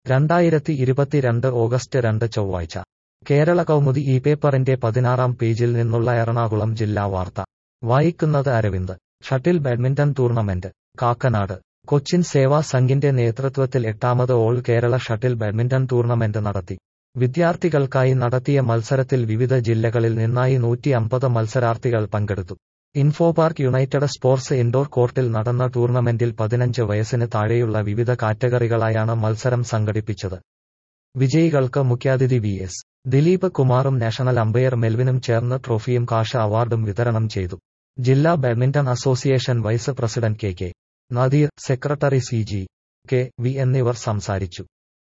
രണ്ടായിരത്തി ഇരുപത്തിരണ്ട് ഓഗസ്റ്റ് രണ്ട് ചൊവ്വാഴ്ച കേരള കൗമുദി ഈ പേപ്പറിന്റെ പതിനാറാം പേജിൽ നിന്നുള്ള എറണാകുളം ജില്ലാ വാർത്ത വായിക്കുന്നത് Aravind shuttle badminton tournament Kakkanad Cochin സേവാ സംഘിന്റെ നേതൃത്വത്തിൽ എട്ടാമത് all Kerala shuttle badminton tournament നടത്തി വിദ്യാർത്ഥികൾക്കായി നടത്തിയ മത്സരത്തിൽ വിവിധ ജില്ലകളിൽ നിന്നായി നൂറ്റി അമ്പത് മത്സരാർത്ഥികൾ പങ്കെടുത്തു ഇൻഫോപാർക്ക് യുണൈറ്റഡ് സ്പോർട്സ് ഇൻഡോർ കോർട്ടിൽ നടന്ന ടൂർണമെന്റിൽ പതിനഞ്ച് വയസ്സിന് താഴെയുള്ള വിവിധ കാറ്റഗറികളായാണ് മത്സരം സംഘടിപ്പിച്ചത് വിജയികൾക്ക് മുഖ്യാതിഥി വി എസ് ദിലീപ് കുമാറും നാഷണൽ അമ്പയർ മെൽവിനും ചേർന്ന് ട്രോഫിയും കാഷ അവാർഡും വിതരണം ചെയ്തു ജില്ലാ badminton association vice president K K Nadeer secretary C G K V എന്നിവർ സംസാരിച്ചു